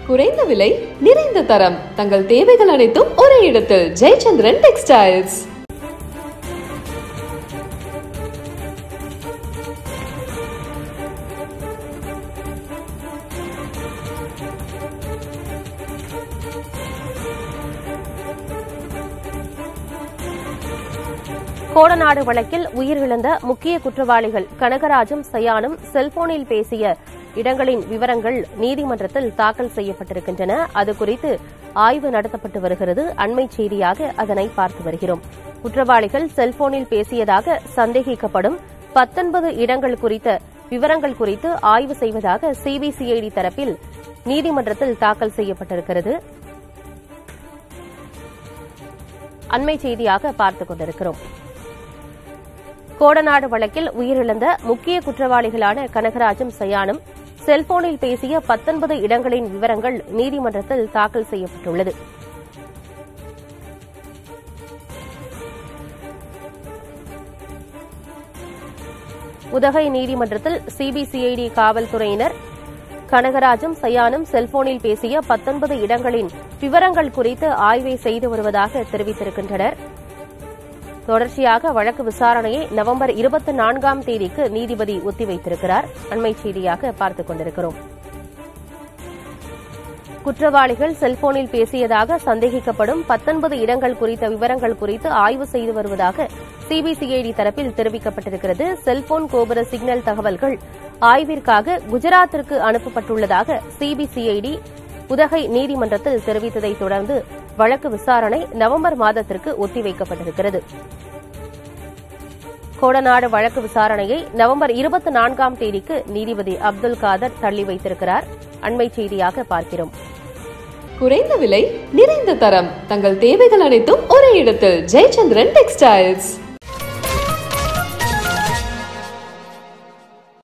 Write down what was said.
குறைந்த விலை நிறைந்த தரம் தங்கள் தேவைகள் அனைத்தும் ஒரே இடத்தில் ஜெயச்சந்திரன் டெக்ஸ்டைல்ஸ் கோடநாடு வழக்கில் உயிரிழந்த முக்கிய குற்றவாளிகள் கனகராஜும் சயானும் செல்போனில் பேசிய இடங்களின் விவரங்கள் நீதிமன்றத்தில் தாக்கல் செய்யப்பட்டிருக்கின்றன அது குறித்து ஆய்வு நடத்தப்பட்டு வருகிறது அண்மை செய்தியாக அதனை பார்த்து வருகிறோம் குற்றவாளிகள் செல்போனில் பேசியதாக சந்தேகிக்கப்படும் பத்தொன்பது இடங்கள் குறித்த விவரங்கள் குறித்து ஆய்வு செய்வதாக சிபிசிஐடி தரப்பில் நீதிமன்றத்தில் தாக்கல் செய்யப்பட்டிருக்கிறது அண்மை செய்தியாக பார்த்துக் கொண்டிருக்கிறோம் கோடநாடு வழக்கில் உயிரிழந்த முக்கிய குற்றவாளிகளான கனகராஜும் சயானும் செல்போனில் பேசிய பத்தொன்பது இடங்களின் விவரங்கள் நீதிமன்றத்தில் தாக்கல் செய்யப்பட்டுள்ளது உதகை நீதிமன்றத்தில் சிபிசிஐடி காவல்துறையினர் கனகராஜும் சயானும் செல்போனில் பேசிய பத்தொன்பது இடங்களின் விவரங்கள் குறித்து ஆய்வை செய்து வருவதாக தெரிவித்திருக்கின்றனர் தொடர்ச்சியாக வழக்கு விசாரணையை நவம்பர் இருபத்தி நான்காம் தேதிக்கு நீதிபதி ஒத்திவைத்திருக்கிறார் அண்மை செய்தியாக பார்த்துக் கொண்டிருக்கிறோம் குற்றவாளிகள் செல்போனில் பேசியதாக சந்தேகிக்கப்படும் பத்தொன்பது இடங்கள் குறித்த விவரங்கள் குறித்து ஆய்வு செய்து வருவதாக சிபிசிஐடி தரப்பில் தெரிவிக்கப்பட்டிருக்கிறது செல்போன் கோபுர சிக்னல் தகவல்கள் ஆய்விற்காக குஜராத்திற்கு அனுப்பப்பட்டுள்ளதாக சிபிசிஐடி உதகை நீதிமன்றத்தில் தெரிவித்ததைத் தொடர்ந்து வழக்கு விசாரணை நவம்பர் மாதத்திற்கு ஒத்திவைக்கப்பட்டிருக்கிறது கோடநாடு வழக்கு விசாரணையை நவம்பர் இருபத்தி நான்காம் தேதிக்கு நீதிபதி அப்துல் காதர் தள்ளி வைத்திருக்கிறார் அண்மை செய்தியாக பார்க்கிறோம் குறைந்த விலை நிறைந்த தரம் தங்கள் தேவைகள் அனைத்தும் ஒரே இடத்தில் ஜெயச்சந்திரன் டெக்ஸ்டைல்ஸ்